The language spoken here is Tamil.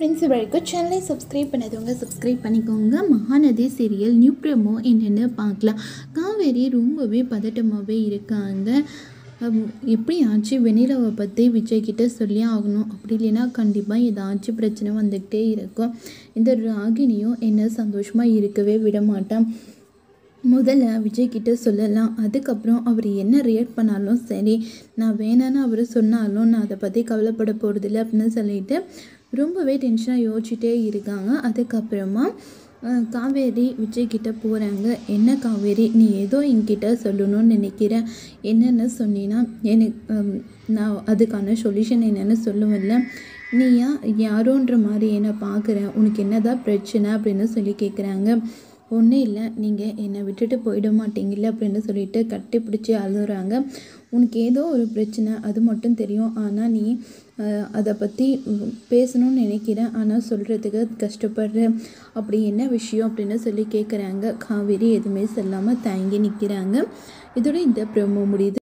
ஃப்ரெண்ட்ஸ் வரைக்கும் சேனலை சப்ஸ்கிரைப் பண்ணாதவங்க சப்ஸ்கிரைப் பண்ணிக்கோங்க மகாநதி சீரியல் நியூ ப்ரோமோ என்னென்னு பார்க்கலாம் காவேரி ரொம்பவே பதட்டமாகவே இருக்காங்க அம், எப்படியாச்சும் வெண்ணிலாவை பற்றி விஜய் கிட்ட சொல்லி ஆகணும் அப்படி இல்லைன்னா கண்டிப்பாக ஏதாச்சும் பிரச்சனை வந்துக்கிட்டே இருக்கும் இந்த ராகினியும் என்ன சந்தோஷமாக இருக்கவே விட மாட்டான் முதல்ல விஜய் கிட்ட சொல்லலாம் அதுக்கப்புறம் அவர் என்ன ரியாக்ட் பண்ணாலும் சரி நான் வேணான்னு அவர் சொன்னாலும் நான் அதை பற்றி கவலைப்பட போகிறதில்ல அப்படின்னு சொல்லிட்டு ரொம்பவே டென்ஷனாக யோசிச்சுட்டே இருக்காங்க அதுக்கப்புறமா அஹ், காவேரி விஜய் கிட்ட போகிறாங்க என்ன காவேரி நீ ஏதோ என்கிட்ட சொல்லணும்னு நினைக்கிறேன் என்னென்னு சொன்னீன்னா எனக்கு ஹம், நான் அதுக்கான சொல்யூஷன் என்னென்னு சொல்லுவேன்ல நீ ஏன் யாரோன்ற மாதிரி என்னை பார்க்குற உனக்கு என்னதான் பிரச்சனை அப்படின்னு சொல்லி கேட்குறாங்க ஒன்றும் இல்லை நீங்கள் என்னை விட்டுட்டு போயிட மாட்டீங்கல்ல அப்படின்னு சொல்லிட்டு கட்டி பிடிச்சி அழுகுறாங்க உனக்கு ஏதோ ஒரு பிரச்சனை அது மட்டும் தெரியும் ஆனால் நீ அஹ், அதை பற்றி பேசணும்னு நினைக்கிறேன் ஆனால் சொல்கிறதுக்கு கஷ்டப்படுற அப்படி என்ன விஷயம் அப்படின்னு சொல்லி கேட்குறாங்க காவேரி எதுவுமே சொல்லாமல் தயங்கி நிற்கிறாங்க இதோட இந்த ப்ரோமோ முடியுது